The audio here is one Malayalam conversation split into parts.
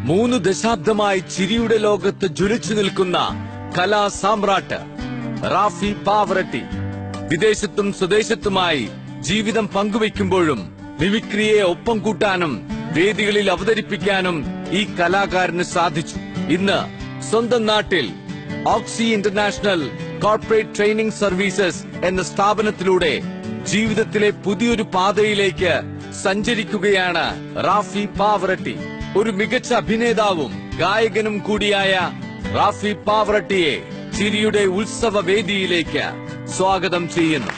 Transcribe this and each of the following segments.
മൂന്ന് ദശാബ്ദമായി ചിരിയുടെ ലോകത്ത് ജ്വലിച്ചു നിൽക്കുന്ന കലാ സാമ്രാട്ട് റാഫി പാവറട്ടി വിദേശത്തും സ്വദേശത്തുമായി ജീവിതം പങ്കുവയ്ക്കുമ്പോഴും മിമിക്രിയെ ഒപ്പം കൂട്ടാനും വേദികളിൽ അവതരിപ്പിക്കാനും ഈ കലാകാരന് സാധിച്ചു ഇന്ന് സ്വന്തം നാട്ടിൽ Oxy international corporate training services എന്ന സ്ഥാപനത്തിലൂടെ ജീവിതത്തിലെ പുതിയൊരു പാതയിലേക്ക് സഞ്ചരിക്കുകയാണ് റാഫി പാവറട്ടി ഒരു മികച്ച അഭിനേതാവും ഗായകനും കൂടിയായ റാഫി പാവറട്ടിയെ ചിരിയുടെ ഉത്സവ വേദിയിലേക്ക് സ്വാഗതം ചെയ്യുന്നു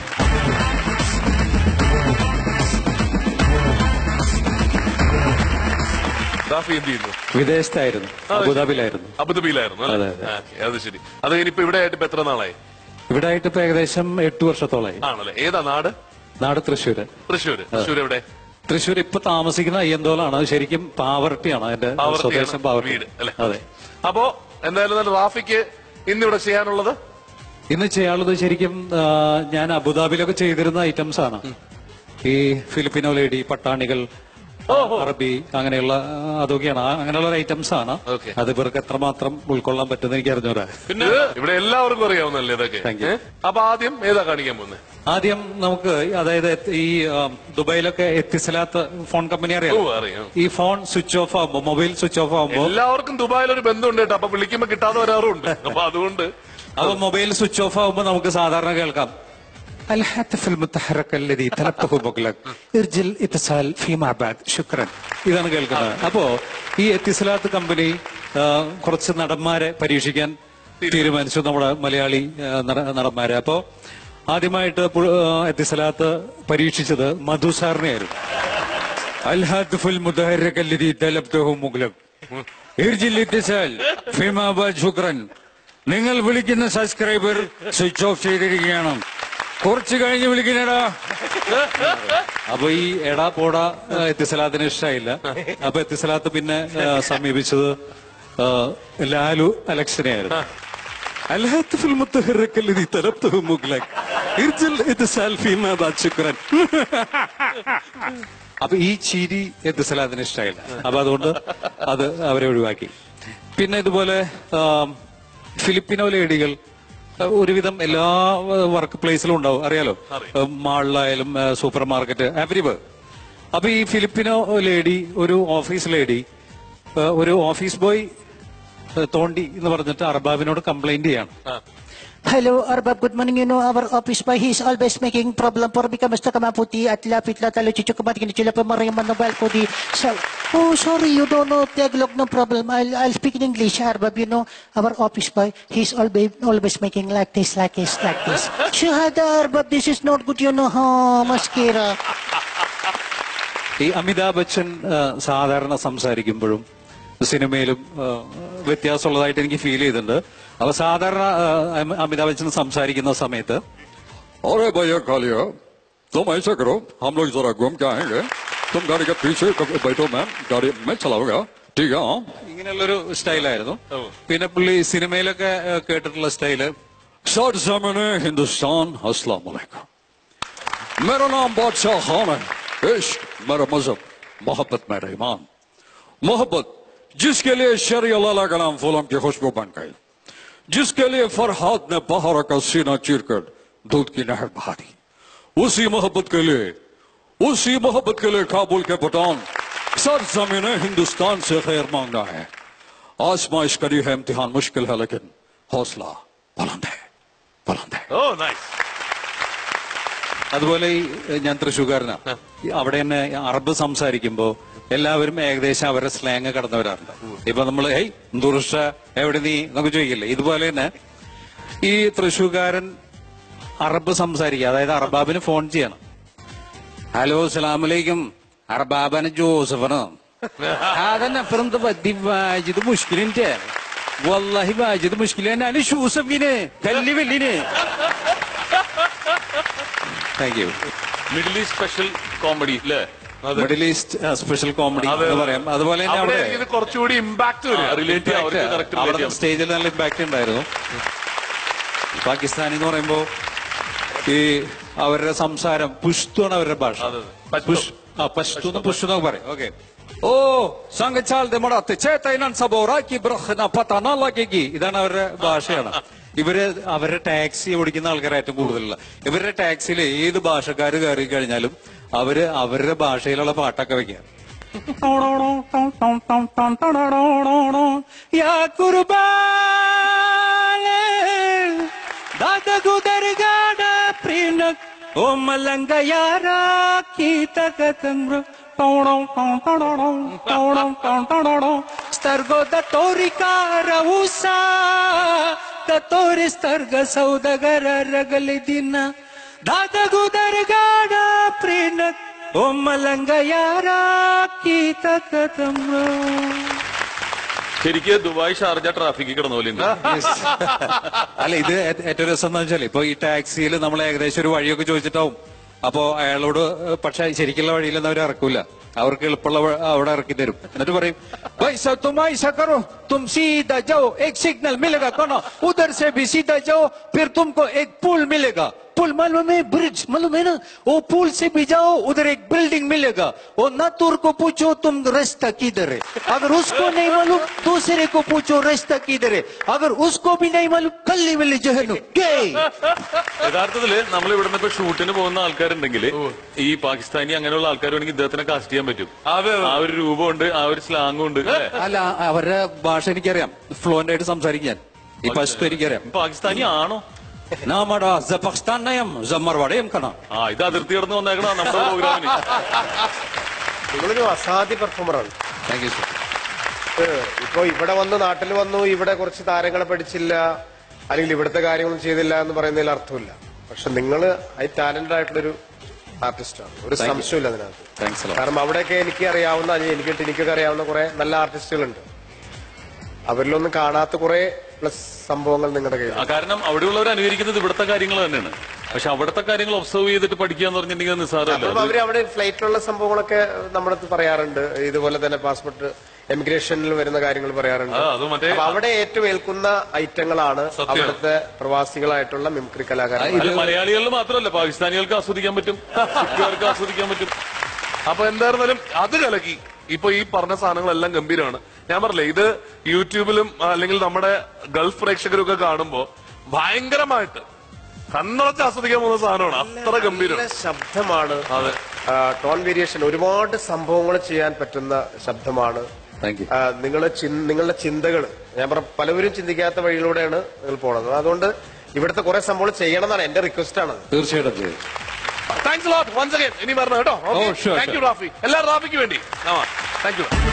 റാഫി എന്ത് ചെയ്യുന്നു വിദേശത്തായിരുന്നു അബുദാബിയിലായിരുന്നു അബുദാബിയിലായിരുന്നു അല്ലേ? അതെ, അതെ. ആ, okay, അത് ശരി അത് ഇനിയിപ്പോ ഇവിടെ ആയിട്ട് ഇപ്പൊ എത്ര നാളായി ഇവിടെ ആയിട്ട് ഇപ്പൊ ഏകദേശം എട്ട് വർഷത്തോളായി ആണല്ലേ ഏതാ നാട് നാട് തൃശ്ശൂര് തൃശ്ശൂര് തൃശ്ശൂർ എവിടെ തൃശ്ശൂർ ഇപ്പൊ താമസിക്കുന്ന അയ്യന്തോളാണ് ശരിക്കും പാവർട്ടിയാണ് എന്റെ പാവർട്ടിയാണ് സ്വദേശം പാവർട്ടി വീട് അല്ലേ? അതെ അപ്പോ എന്തായാലും നല്ല റാഫിക്ക് ഇന്നിവിടെ ചെയ്യാനുള്ളത് ഇന്ന് ചെയ്യാനുള്ളത് ശരിക്കും ആ, ഞാൻ അബുദാബിയിലൊക്കെ ചെയ്തിരുന്ന ഐറ്റംസ് ആണ് ഈ ഫിലിപ്പിനോ ലേഡി പട്ടാണികൾ അറബി അങ്ങനെയുള്ള ആ, അതൊക്കെയാണ് ആ, അങ്ങനെയുള്ള ഐറ്റംസ് ആണ് Okay. അത് ഇവർക്ക് എത്രമാത്രം ഉൾക്കൊള്ളാൻ പറ്റുന്ന എനിക്ക് അറിഞ്ഞൂടാ പിന്നെ ഇവിടെ എല്ലാവർക്കും അറിയാവുന്നല്ലേ ഇതൊക്കെ Thank you. ഏ? അപ്പൊ ആദ്യം ഏതാ കാണിക്കാൻ പോകുന്നത് ആദ്യം നമുക്ക് അതായത് ഈ ആ, ദുബായിലൊക്കെ എത്തിസലാത്ത് ഫോൺ കമ്പനി അറിയാം ഓ അറിയാം ഈ ഫോൺ സ്വിച്ച് ഓഫ് ആകുമ്പോ മൊബൈൽ സ്വിച്ച് ഓഫ് ആകുമ്പോ എല്ലാവർക്കും ദുബായിൽ ഒരു ബന്ധമുണ്ട് കേട്ടോ അപ്പൊ വിളിക്കുമ്പോ കിട്ടാതെ വരാറുണ്ട് അപ്പൊ അതുകൊണ്ട് അപ്പൊ മൊബൈൽ സ്വിച്ച് ഓഫ് ആകുമ്പോ നമുക്ക് സാധാരണ കേൾക്കാം الهاتف المتحرك الذي طلبته مغلق ارجل اتصال فيما بعد شكرا ഇതാണ് കേൾക്കുന്നത് അപ്പോ ഈ എത്തിസലാത്ത് കമ്പനി ആ, കുറച്ച് നടന്മാരെ പരീക്ഷിക്കാൻ തീരുമാനിച്ചു നമ്മുടെ മലയാളി ആ, നട- നടന്മാരെ അപ്പോ ആദ്യമായിട്ട് പു- ആ, എത്തിസലാത്ത് പരീക്ഷിച്ചത് മധു സാറിനെയായിരുന്നു الهاتف المتحرك الذي طلبته مغلق ارجل اتصال فيما بعد شكرا നിങ്ങൾ വിളിക്കുന്ന സബ്സ്ക്രൈബർ സ്വിച്ച് ഓഫ് ചെയ്തിരിക്കുകയാണ് കുറച്ച് കഴിഞ്ഞ് വിളിക്കണടാ അപ്പൊ ഈ എടാ പോടാ ആ, എത്തിസലാത്തിന് ഇഷ്ടമായില്ല അപ്പൊ എത്തിസലാത്ത് പിന്നെ ആ, സമീപിച്ചത് ആ, ലാലു അലക്സിനെയായിരുന്നു الهاتف المتحرك الذي طلبته مغلق ارجل اتصال فيما بعد شكرا അപ്പൊ ഈ ചിരി എത്തിസലാത്തിന് ഇഷ്ടമായില്ല അപ്പൊ അതുകൊണ്ട് അത് അവരെ ഒഴിവാക്കി പിന്നെ ഇതുപോലെ ആം, ഫിലിപ്പിനോ ലേഡികൾ ആ, ഒരുവിധം എല്ലാ വർക്ക് പ്ലേസിലും ഉണ്ടാവും അറിയാലോ മാളിലായാലും സൂപ്പർ മാർക്കറ്റ് എവരിവർ അപ്പൊ ഈ ഫിലിപ്പിനോ ലേഡി ഒരു ഓഫീസ് ലേഡി ആ, ഒരു ഓഫീസ് ബോയ് ആ, തോണ്ടി എന്ന് പറഞ്ഞിട്ട് അർബാബിനോട് കംപ്ലൈന്റ് ചെയ്യാണ് Hello, Arbab. Good morning. You know, our office boy, he's always making problem for me. Kamusta ka maputi at lapit la talo chicho kumatik ni chila pa maring manobal ko di. So, oh, sorry, you don't know Tagalog, no problem. I'll, I'll speak in English, Arbab. You know, our office boy, he's always, always making like this, like this, like this. Shahada, Arbab, this is not good, you know, ha, maskira. ഈ അമിതാഭ് ബച്ചൻ ആ, സാധാരണ സംസാരിക്കുമ്പോഴും സിനിമയിലും ആ, വ്യത്യാസമുള്ളതായിട്ട് എനിക്ക് ഫീൽ ചെയ്തിട്ടുണ്ട് അപ്പൊ സാധാരണ ആ, അമി- അമിതാഭ് ബച്ചൻ സംസാരിക്കുന്ന സമയത്ത് अरे भैया कालिया तुम ऐसा करो हम लोग जरा घूम के आएंगे तुम गाड़ी के पीछे कब- बैठो मैम गाड़ी मैं चलाऊंगा ठीक है हाँ ഇങ്ങനെയുള്ളൊരു സ്റ്റൈലായിരുന്നു പിന്നെ പുള്ളി സിനിമയിലൊക്കെ ആ, കേട്ടിട്ടുള്ള സ്റ്റൈല് सर जमाने हिंदुस्तान अस्सलाम वालेकुम मेरा नाम बादशाह खान है इश्क मेरा मजहब मोहब्बत मेरा ईमान मोहब्बत जिसके लिए शरी अल्लाह का नाम फूलों की खुशबू बन गई जिसके लिए फरहाद ने बहारा का सीना चीरकर दूध की नहर बहा दी उसी मोहब्बत के लिए उसी मोहब्बत के लिए काबुल के भूटान सर जमीन हिंदुस्तान से खैर मांगना है आजमाइश करी है इम्तिहान मुश्किल है लेकिन हौसला बुलंद है बुलंद है ഓ നൈസ് അതുപോലെ ഈ ഞാൻ തൃശ്ശൂർക്കാരനാ ഈ അവിടെ തന്നെ അറബ് സംസാരിക്കുമ്പോ എല്ലാവരും ഏകദേശം അവരുടെ സ്ലാങ് കടന്നു വരാറുണ്ട് ഇപ്പൊ നമ്മൾ ഹേയ് ദുർഷ എവിടെ നീ നമുക്ക് ചോദിക്കില്ലേ ഇതുപോലെ തന്നെ ഈ തൃശ്ശൂർക്കാരൻ അറബ് സംസാരിക്കുക അതായത് അറബാബിന് ഫോൺ ചെയ്യണം ഹലോ അസ്സലാമലൈക്കും അറബാബന് ജോസഫാണ് هذا فرنت بدي واجد مشكلة انت والله واجد مشكلة انا انا شو سفينة كلي بليني thank you Middle East special comedy അല്ലേ അതെ മിഡിൽ ഈസ്റ്റ് സ്പെഷ്യൽ കോമഡി അതെ, എന്ന് അതെ. പറയാം അതുപോലെ തന്നെ അവിടെ അവിടെ ഇത് കുറച്ചുകൂടി ഇമ്പാക്ട് വരിക റിലേറ്റ് ചെയ്യാൻ അവർക്ക് കറക്റ്റ് റിലേറ്റ് അവിടെ ചെയ്യാൻ സ്റ്റേജിൽ നല്ല ഇമ്പാക്ട് ഉണ്ടായിരുന്നു പാകിസ്ഥാനി എന്ന് പറയുമ്പോ ഈ അവരുടെ സംസാരം പുഷ്തു ആണ് അവരുടെ ഭാഷ അതെ, അതെ. പശ്തു. പുഷ് ആ പശ്തു എന്ന് പുഷ്തു എന്നൊക്കെ പറയും ഓക്കെ ഓ സംഘച്ചാൽ മടത്ത് ചേത്തൈനൻ സബോറാക്കി ബ്രഹ്ന പത്തന ലഗി ഇതാണ് അവരുടെ ഭാഷയാണ് ഇവര് അവരുടെ ടാക്സി ഓടിക്കുന്ന ആൾക്കാർ ഏറ്റവും കൂടുതലുള്ള ഇവരുടെ ടാക്സിയിൽ ഏത് ഭാഷക്കാർ കയറി കഴിഞ്ഞാലും അവര് അവരുടെ ഭാഷയിലുള്ള പാട്ടൊക്കെ വെക്കാം യാ കുർബാനെ दादा गुदर गाडा प्रिनक ओ मलंग यारा की तकतंग्र टोणो टोण टोणो टोणो टोण टोणो स्तर्गो द तोरिकार उसा द तोरी स्तर्ग सौदगर रगल दिन दादा गुदर गाडा प्रिनक ओ मलंग यारा की तकतंग्र ശരിക്ക് ദുബായ് ഷാർജ ട്രാഫിക്കിൽ കിടന്ന പോലെ ഉണ്ട് അല്ല ഇത് ഏ- ഏറ്റവും രസം എന്താ വെച്ചാൽ ഇപ്പൊ ഈ ടാക്സിയിൽ നമ്മൾ ഏകദേശം ഒരു വഴിയൊക്കെ ചോദിച്ചിട്ടാവും അപ്പോ അയാളോട് ഏ, പക്ഷെ ശരിക്കുള്ള വഴിയിലൊന്നും അവർ ഇറക്കൂല അവർക്ക് എളുപ്പമുള്ള വ- അവിടെ ഇറക്കി തരും എന്നിട്ട് പറയും "വൈസ തും ഐസ കറോ തും സീधा जाओ एक सिग्नल मिलेगा कौन उधर से भी सीधा जाओ फिर तुमको एक पुल मिलेगा पुल मालूम है ब्रिज मालूम है ना वो पुल से भी जाओ उधर एक बिल्डिंग मिलेगा वो नातुर को पूछो तुम रास्ता किधर है अगर उसको नहीं मालूम दूसरे को पूछो रास्ता किधर है अगर उसको भी नहीं मालूम कल्ली मिले जहनुम गए യഥാർത്ഥത്തില് നമ്മൾ ഇവിടുന്ന് ഇപ്പൊ ഷൂട്ടിന് പോകുന്ന ആൾക്കാരുണ്ടെങ്കിൽ ഈ പാകിസ്ഥാനി അങ്ങനെയുള്ള ആൾക്കാർ വേണമെങ്കിൽ ഇദ്ദേഹത്തിനെ കാസ്റ്റ് ചെയ്യാൻ പറ്റും ആ ഒരു രൂപമുണ്ട് ആ ഒരു സ്ലാങ്ങും ഉണ്ട് അല്ലേ അല്ല അവരുടെ ഭാഷ എനിക്കറിയാം ഫ്ലുവന്റ് ആയിട്ട് സംസാരിക്കാൻ ഈ പശുത്വം എനിക്കറിയാം പാകിസ്ഥാനി ആണോ നമ്മുടെ ജപക്സ്ഥാൻ നയം ജമ്മർവാടയും കാണാം ആ ഇത് അതിർത്തി കടന്ന് വന്നേക്കണ നമ്മുടെ പ്രോഗ്രാമിന് നിങ്ങളൊരു അസാധ്യ പെർഫോമറാണ് താങ്ക് യു സർ ഇപ്പൊ ഇവിടെ വന്ന് നാട്ടിൽ വന്നു ഇവിടെ കുറച്ച് താരങ്ങളെ പഠിച്ചില്ല അല്ലെങ്കിൽ ഇവിടുത്തെ കാര്യങ്ങളൊന്നും ചെയ്തില്ല എന്ന് പറയുന്നതിൽ അർത്ഥമില്ല പക്ഷെ നിങ്ങൾ ഹൈ ടാലന്റഡ് ആയിട്ടുള്ളൊരു ആർട്ടിസ്റ്റാണ് ഒരു സംശയമില്ല അതിനകത്ത് താങ്ക്സ് അല്ലോ കാരണം അവിടെയൊക്കെ എനിക്ക് അറിയാവുന്ന അല്ലെങ്കിൽ എനിക്ക് എനിക്കൊക്കെ അറിയാവുന്ന കുറെ നല്ല ആർട്ടിസ്റ്റുകളുണ്ട് അവരിലൊന്നും കാണാത്ത കുറെ പ്ലസ് സംഭവങ്ങൾ നിങ്ങളുടെ കയ്യിൽ ആ, കാരണം അവിടെയുള്ളവർ അനുകരിക്കുന്നത് ഇവിടുത്തെ കാര്യങ്ങൾ തന്നെയാണ് പക്ഷെ അവിടുത്തെ കാര്യങ്ങൾ ഒബ്സർവ് ചെയ്തിട്ട് പഠിക്കുക എന്ന് പറഞ്ഞിട്ടുണ്ടെങ്കിൽ അത് നിസ്സാരമല്ല അപ്പം അവര് അവിടെ ഫ്ലൈറ്റിലുള്ള സംഭവങ്ങളൊക്കെ നമ്മുടെ അടുത്ത് പറയാറുണ്ട് ഇതുപോലെ തന്നെ പാസ്പോർട്ട് എമിഗ്രേഷനിൽ വരുന്ന കാര്യങ്ങൾ പറയാറുണ്ട് ആ, അത് മറ്റേ- അപ്പൊ അവിടെ ഏറ്റവും ഏൽക്കുന്ന ഐറ്റങ്ങളാണ് സത്യം. അവിടുത്തെ പ്രവാസികളായിട്ടുള്ള മിമിക്രി കലാകാരന്മാർ അത് മലയാളികളിൽ മാത്രമല്ല പാകിസ്ഥാനികൾക്ക് ആസ്വദിക്കാൻ പറ്റും സിഖുകാർക്ക് ആസ്വദിക്കാൻ പറ്റും അപ്പൊ എന്തായിരുന്നാലും അത് കലക്കി ഇപ്പൊ ഈ പറഞ്ഞ സാധനങ്ങളെല്ലാം ഗംഭീരമാണ് ഞാൻ പറഞ്ഞില്ലേ ഇത് യൂട്യൂബിലും അല്ലെങ്കിൽ നമ്മുടെ ഗൾഫ് പ്രേക്ഷകരും ഒക്കെ കാണുമ്പോ ഭയങ്കരമായിട്ട് കണ്ണടച്ച് ആസ്വദിക്കാൻ പോകുന്ന സാധനമാണ് അത്ര ഗംഭീരം നല്ല ശബ്ദമാണ് അതെ ടോൺ വേരിയേഷൻ ഒരുപാട് സംഭവങ്ങൾ ചെയ്യാൻ പറ്റുന്ന ശബ്ദമാണ് താങ്ക് യു നിങ്ങൾ നിങ്ങളുടെ ചിന്തകൾ ഞാൻ പറഞ്ഞ പലവരും ചിന്തിക്കാത്ത വഴിയിലൂടെയാണ് നിങ്ങൾ പോണത് അതുകൊണ്ട് ഇവിടുത്തെ കുറെ സംഭവങ്ങൾ ചെയ്യണം എന്നാണ് എന്റെ റിക്വസ്റ്റ് ആണ് തീർച്ചയായിട്ടും ചെയ്യും താങ്ക്സ് ലോട്ട് വൺസ് അഗൈൻ ഇനി പറഞ്ഞു കേട്ടോ Oh, sure, thank you sure. Rafi എല്ലാ റാഫിക്ക് വേണ്ടി താങ്ക് യു